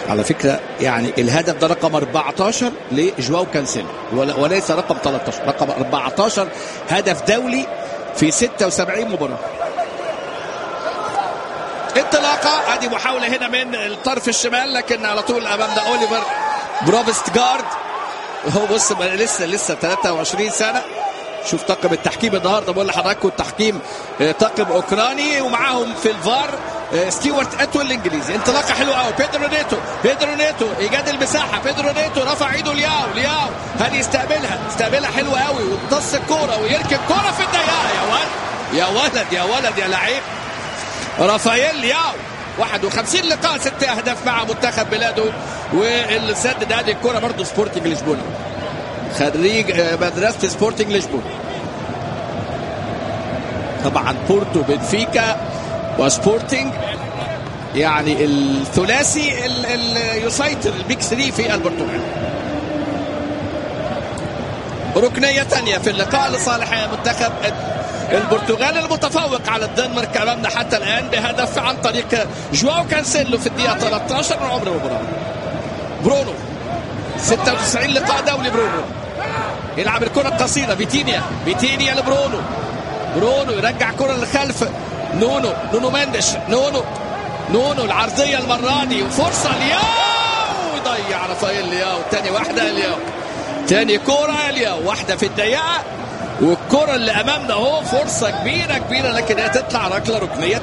على فكرة يعني الهدف ده رقم 14 لجواو كانسيلو وليس رقم 13 رقم 14 هدف دولي في 76 مباراة انطلاقة ادي محاولة هنا من الطرف الشمال لكن على طول امام ده اوليفر بروفست جارد هو بص لسه لسه 23 سنة شوف طاقم التحكيم النهارده بقول لحضراتكم التحكيم طاقم اوكراني ومعاهم في الفار ستيوارت اتو الانجليزي انطلاقه حلوه قوي بيدرو نيتو بيدرو نيتو ايجاد المساحه بيدرو نيتو رفع ايده لياو لياو هل يستقبلها استقبلها حلوه قوي وامتص الكوره ويركب كوره في الضيقه يا ولد يا ولد يا ولد يا لعيب رافائيل لياو 51 لقاء ست اهداف مع منتخب بلاده واللي سدد هذه الكوره برضه سبورتنج لشبونه خريج مدرسه سبورتنج لشبونه طبعا بورتو بنفيكا وسبورتنج يعني الثلاثي اللي يسيطر البيك 3 في البرتغال ركنيه ثانيه في اللقاء لصالح منتخب البرتغال المتفوق على الدنمارك امامنا حتى الان بهدف عن طريق جواو كانسيلو في الدقيقه 13 من عمر المباراه برونو 96 لقاء دولي برونو يلعب الكره القصيره بيتينيا بيتينيا لبرونو برونو يرجع كره للخلف نونو نونو مندش نونو نونو العرضيه المره دي وفرصه لياو يضيع رافائيل لياو تاني واحده لياو تاني كوره لياو واحده في الضيقه والكره اللي امامنا اهو فرصه كبيره كبيره لكن هي تطلع ركله ركنيه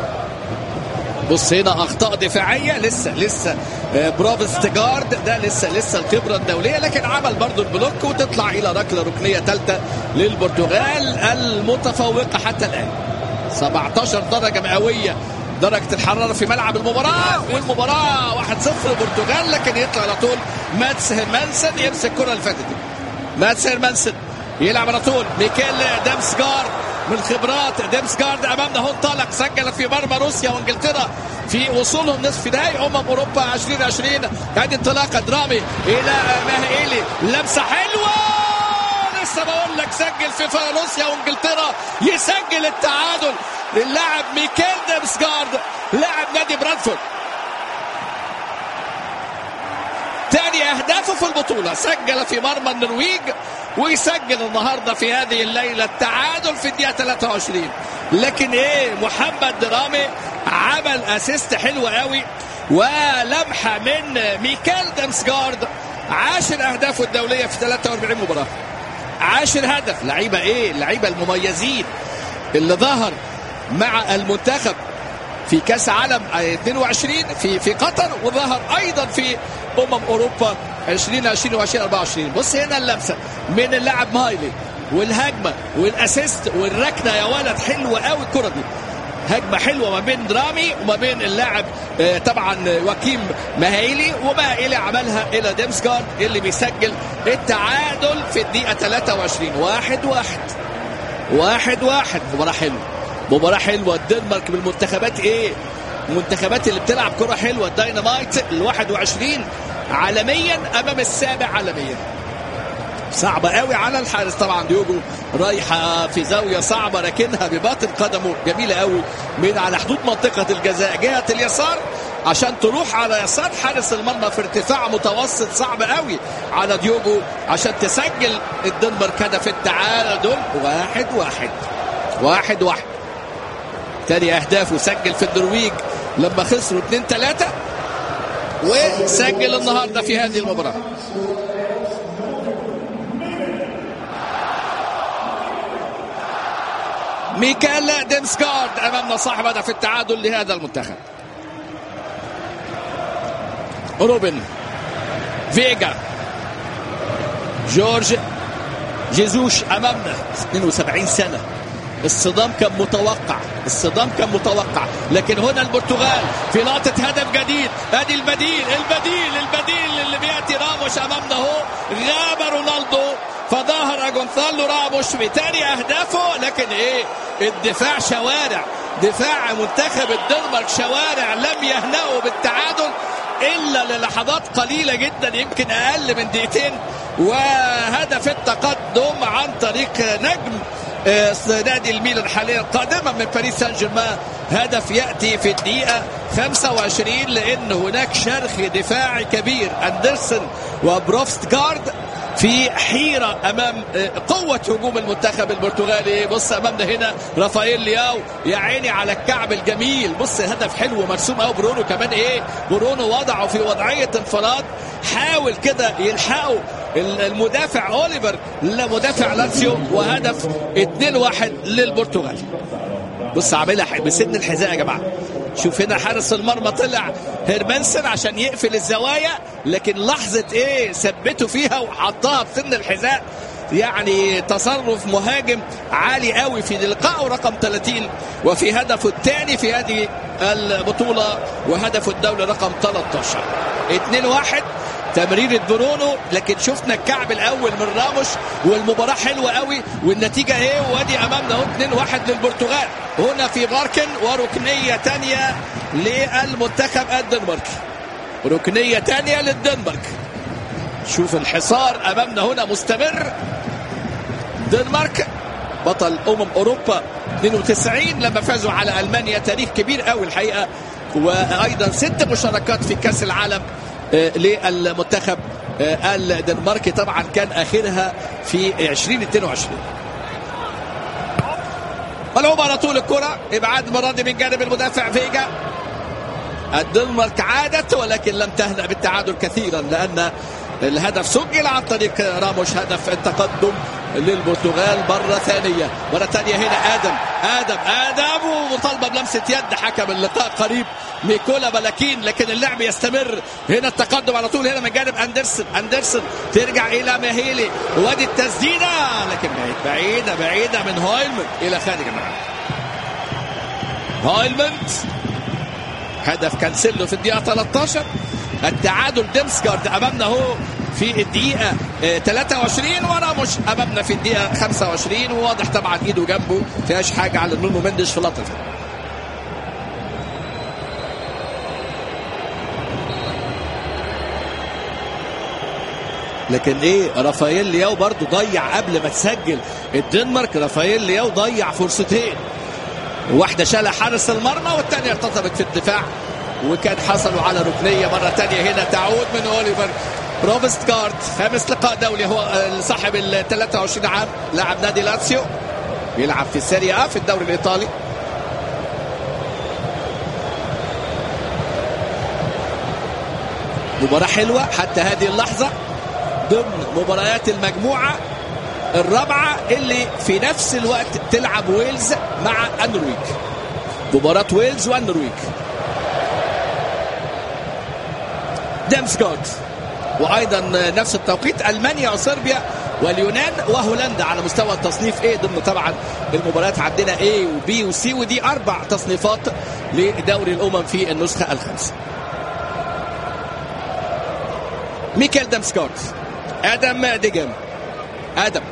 بص هنا اخطاء دفاعيه لسه لسه برافو جارد ده لسه لسه الخبره الدوليه لكن عمل برضو البلوك وتطلع الى ركله ركنيه ثالثه للبرتغال المتفوقه حتى الان 17 درجه مئويه درجة الحرارة في ملعب المباراة والمباراة 1-0 البرتغال لكن يطلع على طول ماتس هيرمانسن يمسك الكرة اللي فاتت دي ماتس هيرمانسن يلعب على طول ميكيل دامسجارد من خبرات ديمسجارد امامنا هو انطلق سجل في مرمى روسيا وانجلترا في وصولهم نصف نهائي امم اوروبا 2020 هذه انطلاقه درامي الى ماهيلي لمسه حلوه لسه بقول لك سجل في روسيا وانجلترا يسجل التعادل للاعب ميكيل ديمسجارد لاعب نادي برانفورد ثاني اهدافه في البطوله سجل في مرمى النرويج ويسجل النهارده في هذه الليله التعادل في الدقيقه 23 لكن ايه محمد درامي عمل اسيست حلو قوي ولمحه من ميكال دمسجارد عاشر اهدافه الدوليه في 43 مباراه عاشر هدف لعيبه ايه اللعيبه المميزين اللي ظهر مع المنتخب في كاس عالم 22 في في قطر وظهر ايضا في امم اوروبا 2020 و 2024 بص هنا اللمسه من اللاعب مايلي والهجمه والاسيست والركنه يا ولد حلوه قوي الكره دي هجمه حلوه ما بين درامي وما بين اللاعب طبعا وكيم مهايلي ومهايلي عملها الى ديمسجارد اللي بيسجل التعادل في الدقيقه 23 واحد واحد واحد واحد مباراه حلوه مباراه حلوه الدنمارك بالمنتخبات ايه المنتخبات اللي بتلعب كره حلوه الداينامايت ال 21 عالميا امام السابع عالميا صعبة قوي على الحارس طبعا ديوجو رايحة في زاوية صعبة لكنها بباطن قدمه جميلة قوي من على حدود منطقة الجزاء جهة اليسار عشان تروح على يسار حارس المرمى في ارتفاع متوسط صعب قوي على ديوجو عشان تسجل الدنمارك هدف التعادل واحد واحد واحد واحد تاني اهدافه سجل في النرويج لما خسروا 2 3 وسجل النهارده في هذه المباراه ميكال ديمسكارد امامنا صاحب هدف التعادل لهذا المنتخب روبن فيجا جورج جيزوش امامنا 72 سنه الصدام كان متوقع الصدام كان متوقع لكن هنا البرتغال في لقطة هدف جديد ادي البديل البديل البديل اللي بياتي راموش امامنا اهو غاب رونالدو فظهر جونثالو راموش بتاني اهدافه لكن ايه الدفاع شوارع دفاع منتخب الدنمارك شوارع لم يهنئوا بالتعادل الا للحظات قليله جدا يمكن اقل من دقيقتين وهدف التقدم عن طريق نجم نادي الميلان حاليا قادما من باريس سان جيرمان هدف ياتي في الدقيقه 25 لان هناك شرخ دفاعي كبير اندرسون وبروفستغارد في حيرة أمام قوة هجوم المنتخب البرتغالي بص أمامنا هنا رافائيل لياو يا عيني على الكعب الجميل بص هدف حلو مرسوم أو برونو كمان إيه برونو وضعه في وضعية انفراد حاول كده يلحقه المدافع أوليفر لمدافع لاتسيو وهدف 2-1 للبرتغال بص عاملها بسن الحذاء يا جماعه شوف هنا حارس المرمى طلع هيرمنسن عشان يقفل الزوايا لكن لحظه ايه ثبته فيها وحطها بسن الحذاء يعني تصرف مهاجم عالي قوي في لقائه رقم 30 وفي هدفه الثاني في هذه البطوله وهدفه الدوري رقم 13 2-1 تمريرة برونو لكن شفنا الكعب الاول من راموس والمباراه حلوه قوي والنتيجه ايه وادي امامنا اهو 2-1 للبرتغال هنا في باركن وركنيه ثانيه للمنتخب الدنماركي ركنيه ثانيه للدنمارك شوف الحصار امامنا هنا مستمر دنمارك بطل امم اوروبا 92 لما فازوا على المانيا تاريخ كبير قوي الحقيقه وايضا ست مشاركات في كاس العالم للمنتخب الدنماركي طبعا كان اخرها في 2022 ملعوب على طول الكرة ابعاد المرة دي من جانب المدافع فيجا الدنمارك عادت ولكن لم تهنأ بالتعادل كثيرا لأن الهدف سجل عن طريق راموش هدف التقدم للبرتغال مرة ثانية مرة ثانية هنا آدم آدم آدم ومطالبة بلمسة يد حكم اللقاء قريب ميكولا بلاكين لكن اللعب يستمر هنا التقدم على طول هنا من جانب أندرسون أندرسون ترجع إلى ماهيلي وادي التسديدة لكن بعيد بعيدة بعيدة من هويلمنت إلى خارج الملعب هويلمنت هدف كانسيلو في الدقيقة 13 التعادل ديمسكارد امامنا اهو في الدقيقة 23 وراموش امامنا في الدقيقة 25 وواضح طبعا ايده جنبه فيهاش حاجة على نونو مندش في لطفة لكن ايه رافائيل لياو برضو ضيع قبل ما تسجل الدنمارك رافائيل لياو ضيع فرصتين واحدة شالها حارس المرمى والثانية ارتطمت في الدفاع وكان حصلوا على ركنيه مره ثانيه هنا تعود من اوليفر روبست جارد خامس لقاء دولي هو صاحب ال 23 عام لاعب نادي لاتسيو بيلعب في السيريا في الدوري الايطالي مباراة حلوة حتى هذه اللحظة ضمن مباريات المجموعة الرابعة اللي في نفس الوقت تلعب ويلز مع النرويج مباراة ويلز والنرويج ديمسكوت وايضا نفس التوقيت المانيا وصربيا واليونان وهولندا على مستوى التصنيف ايه ضمن طبعا المباريات عندنا A وبي وسي ودي اربع تصنيفات لدوري الامم في النسخه الخامسه. ميكيل دمسكوت ادم ديجم ادم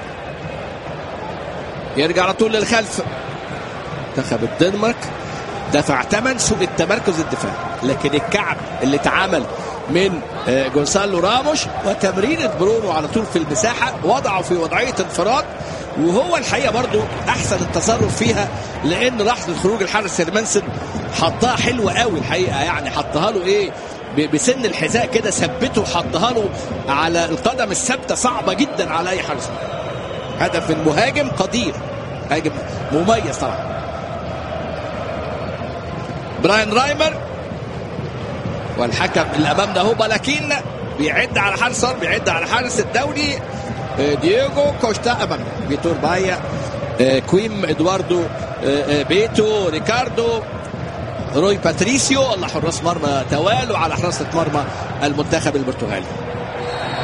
يرجع على طول للخلف منتخب الدنمارك دفع ثمن سوء التمركز الدفاعي لكن الكعب اللي اتعمل من جونسالو راموش وتمريرة برونو على طول في المساحة وضعه في وضعية انفراد وهو الحقيقة برضو أحسن التصرف فيها لأن لحظة خروج الحارس هيرمنسن حطها حلوة قوي الحقيقة يعني حطها له إيه بسن الحذاء كده ثبته وحطها له على القدم الثابتة صعبة جدا على أي حارس هدف من مهاجم قدير مهاجم مميز طبعا براين رايمر والحكم اللي امامنا هو بلاكين بيعد على حارس بيعد على حارس الدوري دييغو كوشتا امامنا فيتور بايا كويم ادواردو بيتو ريكاردو روي باتريسيو الله حراس مرمى توالوا على حراسه مرمى المنتخب البرتغالي